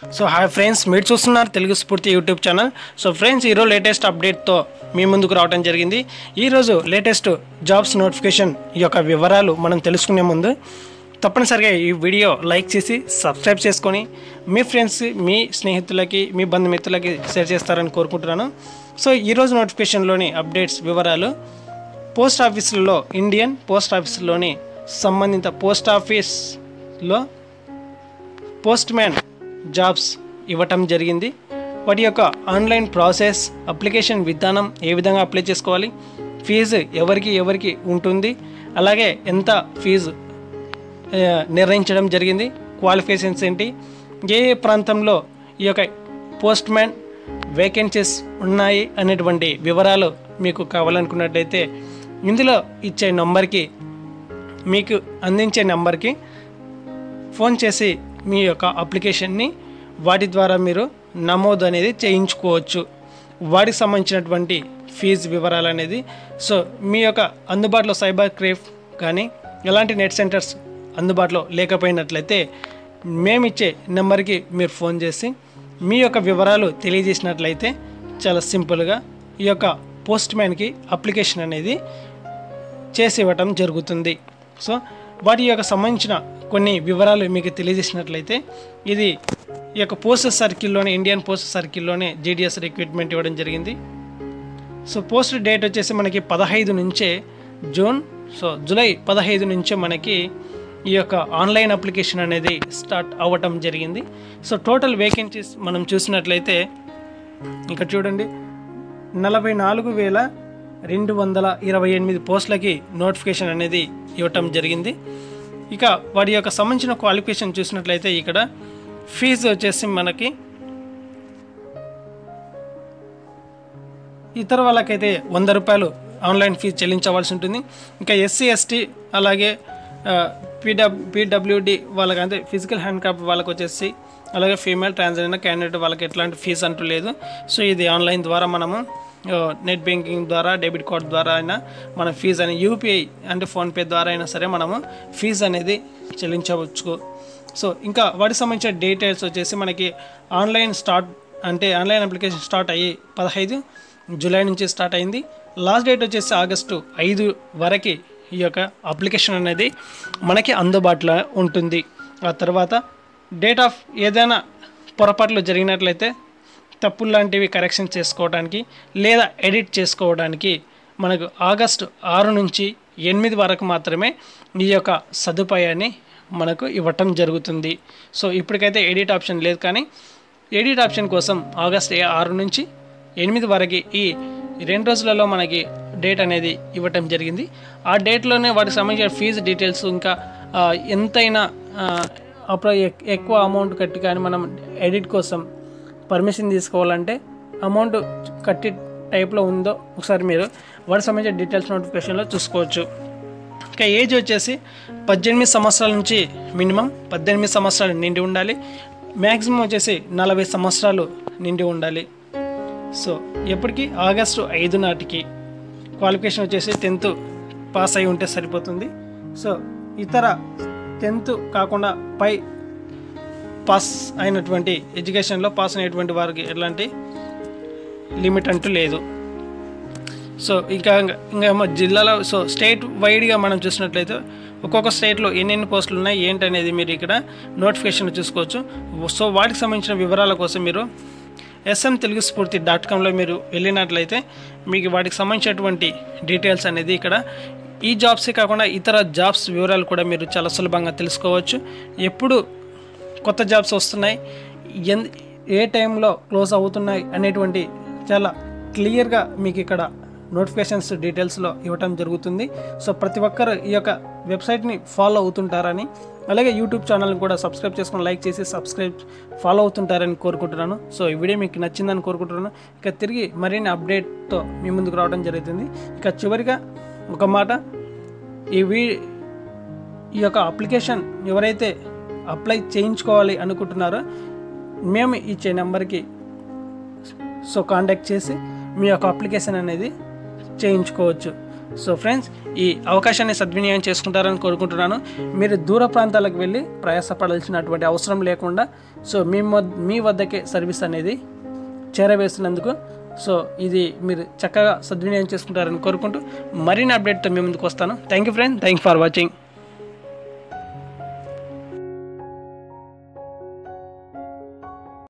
so hi friends మీరు చూస్తున్నారు Telugu Spoorthi YouTube channel so friends ఈరోజు లేటెస్ట్ అప్డేట్తో మీ ముందుకు రావడం జరిగింది ఈరోజు లేటెస్ట్ జాబ్స్ నోటిఫికేషన్ యొక్క వివరాలు మనం తెలుసుకునే ముందు తప్పనిసరిగా ఈ వీడియో లైక్ చేసి సబ్స్క్రైబ్ చేసుకొని మీ ఫ్రెండ్స్ మీ స్నేహితులకి మీ బంధుమిత్రులకి షేర్ చేస్తారని కోరుకుంటున్నాను సో ఈరోజు నోటిఫికేషన్లోని అప్డేట్స్ వివరాలు పోస్ట్ ఆఫీసులలో ఇండియన్ పోస్ట్ ఆఫీసులోని సంబంధిత పోస్ట్ ఆఫీస్లో పోస్ట్ మ్యాన్ జాబ్స్ ఇవ్వటం జరిగింది వాటి యొక్క ఆన్లైన్ ప్రాసెస్ అప్లికేషన్ విధానం ఏ విధంగా అప్లై చేసుకోవాలి ఫీజు ఎవరికి ఎవరికి ఉంటుంది అలాగే ఎంత ఫీజు ఆ, నిర్ణయించడం జరిగింది క్వాలిఫికేషన్స్ ఏంటి ఏ ఏ ప్రాంతంలో ఈ యొక్క పోస్ట్ మ్యాన్ వేకెన్సీస్ ఉన్నాయి అనేటువంటి వివరాలు మీకు కావాలనుకున్నట్లయితే ఇందులో ఇచ్చే నంబర్కి మీకు అందించే నెంబర్కి ఫోన్ చేసి మీ యొక్క అప్లికేషన్ని వాటి ద్వారా మీరు నమోదు అనేది చేయించుకోవచ్చు వాటికి సంబంధించినటువంటి ఫీజు వివరాలు అనేది సో మీ యొక్క అందుబాటులో సైబర్ క్రేఫ్ కానీ ఎలాంటి నెట్ సెంటర్స్ అందుబాటులో లేకపోయినట్లయితే మేమిచ్చే నెంబర్కి మీరు ఫోన్ చేసి మీ యొక్క వివరాలు తెలియజేసినట్లయితే చాలా సింపుల్గా ఈ యొక్క పోస్ట్ మ్యాన్కి అప్లికేషన్ అనేది చేసి ఇవ్వటం జరుగుతుంది సో వాటి యొక్క సంబంధించిన కొన్ని వివరాలు మీకు తెలియజేసినట్లయితే ఇది ఈ యొక్క పోస్ట్ సర్కిల్లోనే ఇండియన్ పోస్ట్ సర్కిల్లోనే జీడిఎస్ రిక్రూట్మెంట్ ఇవ్వడం జరిగింది సో పోస్ట్ డేట్ వచ్చేసి మనకి పదహైదు నుంచే జూన్ సో జూలై పదహైదు నుంచే మనకి ఈ యొక్క ఆన్లైన్ అప్లికేషన్ అనేది స్టార్ట్ అవ్వటం జరిగింది సో టోటల్ వేకెన్సీస్ మనం చూసినట్లయితే ఇక్కడ చూడండి నలభై నాలుగు వేల రెండు వందల ఇరవై ఎనిమిది పోస్టులకి నోటిఫికేషన్ అనేది ఇవ్వటం జరిగింది ఇక వాటి యొక్క సంబంధించిన క్వాలిఫికేషన్ చూసినట్లయితే ఇక్కడ ఫీజు వచ్చేసి మనకి ఇతర వాళ్ళకైతే వంద రూపాయలు ఆన్లైన్ ఫీజు చెల్లించవలసి ఉంటుంది ఇంకా ఎస్సీ ఎస్టీ అలాగే పీడబ్ పీడబ్ల్యూడి వాళ్ళకి అంటే ఫిజికల్ హ్యాండిక్రాఫ్ట్ వాళ్ళకి వచ్చేసి అలాగే ఫీమేల్ ట్రాన్స్జెండర్ క్యాండిడేట్ వాళ్ళకి ఎట్లాంటి ఫీజు అంటూ లేదు సో ఇది ఆన్లైన్ ద్వారా మనము ఆ, నెట్ బ్యాంకింగ్ ద్వారా డెబిట్ కార్డ్ ద్వారా అయినా మన ఫీజు అని యూపీఐ అంటే ఫోన్పే ద్వారా అయినా సరే మనము ఫీజు అనేది చెల్లించవచ్చు సో ఇంకా వాటికి సంబంధించిన డీటెయిల్స్ వచ్చేసి మనకి ఆన్లైన్ స్టార్ట్ అంటే ఆన్లైన్ అప్లికేషన్ స్టార్ట్ అయ్యి పదహైదు జూలై నుంచి స్టార్ట్ అయింది లాస్ట్ డేట్ వచ్చేసి ఆగస్టు ఐదు వరకు ఈ యొక్క అప్లికేషన్ అనేది మనకి అందుబాటులో ఉంటుంది ఆ తర్వాత డేట్ ఆఫ్ ఏదైనా పొరపాట్లు జరిగినట్లయితే తప్పులు లాంటివి కరెక్షన్ చేసుకోవడానికి లేదా ఎడిట్ చేసుకోవడానికి మనకు ఆగస్టు ఆరు నుంచి ఎనిమిది వరకు మాత్రమే ఈ యొక్క సదుపాయాన్ని మనకు ఇవ్వటం జరుగుతుంది సో ఇప్పటికైతే ఎడిట్ ఆప్షన్ లేదు కానీ ఎడిట్ ఆప్షన్ కోసం ఆగస్ట్ ఆరు నుంచి ఎనిమిది వరకు ఈ రెండు రోజులలో మనకి డేట్ అనేది ఇవ్వటం జరిగింది ఆ డేట్లోనే వాటికి సంబంధించిన ఫీజు డీటెయిల్స్ ఇంకా ఆ, ఎంతైనా ఆ, అప్పుడు ఎక్- ఎక్కువ అమౌంట్ కట్టి కానీ మనం ఎడిట్ కోసం పర్మిషన్ తీసుకోవాలంటే అమౌంట్ కట్టి టైప్లో ఉందో ఒకసారి మీరు వాటికి సంబంధించిన డీటెయిల్స్ నోటిఫికేషన్లో చూసుకోవచ్చు ఇంకా ఏజ్ వచ్చేసి పద్దెనిమిది సంవత్సరాల నుంచి మినిమం పద్దెనిమిది సంవత్సరాలు నిండి ఉండాలి మ్యాక్సిమం వచ్చేసి నలభై సంవత్సరాలు నిండి ఉండాలి సో ఎప్పటికీ ఆగస్టు ఐదు నాటికి క్వాలిఫికేషన్ వచ్చేసి టెన్త్ పాస్ అయి ఉంటే సరిపోతుంది సో ఇతర టెన్త్ కాకుండా పై పాస్ అయినటువంటి ఎడ్యుకేషన్లో పాస్ అయినటువంటి వారికి ఎలాంటి లిమిట్ అంటూ లేదు సో ఇంకా ఇంకా మా జిల్లాలో సో స్టేట్ వైడ్గా మనం చూసినట్లయితే ఒక్కొక్క స్టేట్లో ఎన్నెన్ని పోస్టులు ఉన్నాయి ఏంటి అనేది మీరు ఇక్కడ నోటిఫికేషన్ చూసుకోవచ్చు సో వాటికి సంబంధించిన వివరాల కోసం మీరు ఎస్ఎం తెలుగు స్ఫూర్తి డాట్ కామ్లో మీరు వెళ్ళినట్లయితే మీకు వాటికి సంబంధించినటువంటి డీటెయిల్స్ అనేది ఇక్కడ ఈ జాబ్సే కాకుండా ఇతర జాబ్స్ వివరాలు కూడా మీరు చాలా సులభంగా తెలుసుకోవచ్చు ఎప్పుడు కొత్త జాబ్స్ వస్తున్నాయి ఎన్ ఏ టైంలో క్లోజ్ అవుతున్నాయి అనేటువంటి చాలా క్లియర్గా మీకు ఇక్కడ నోటిఫికేషన్స్ డీటెయిల్స్లో ఇవ్వటం జరుగుతుంది సో ప్రతి ఒక్కరు ఈ యొక్క వెబ్సైట్ని ఫాలో అవుతుంటారని అలాగే యూట్యూబ్ ఛానల్ని కూడా సబ్స్క్రైబ్ చేసుకొని లైక్ చేసి సబ్స్క్రైబ్ ఫాలో అవుతుంటారని కోరుకుంటున్నాను సో ఈ వీడియో మీకు నచ్చిందని కోరుకుంటున్నాను ఇక తిరిగి మరిన్ని అప్డేట్తో మీ ముందుకు రావడం జరుగుతుంది ఇక చివరిగా ఒక మాట ఈ వీ ఈ యొక్క అప్లికేషన్ ఎవరైతే అప్లై చేయించుకోవాలి అనుకుంటున్నారో మేము ఇచ్చే నెంబర్కి సో కాంటాక్ట్ చేసి మీ యొక్క అప్లికేషన్ అనేది చేయించుకోవచ్చు సో ఫ్రెండ్స్ ఈ అవకాశాన్ని సద్వినియోగం చేసుకుంటారని కోరుకుంటున్నాను మీరు దూర ప్రాంతాలకు వెళ్ళి ప్రయాసపడాల్సినటువంటి అవసరం లేకుండా సో మీ మొద్- మీ వద్దకే సర్వీస్ అనేది చేరవేస్తున్నందుకు సో ఇది మీరు చక్కగా సద్వినియోగం చేసుకుంటారని కోరుకుంటూ మరిన్ని అప్డేట్తో మీ ముందుకు వస్తాను thank you friend thank for watching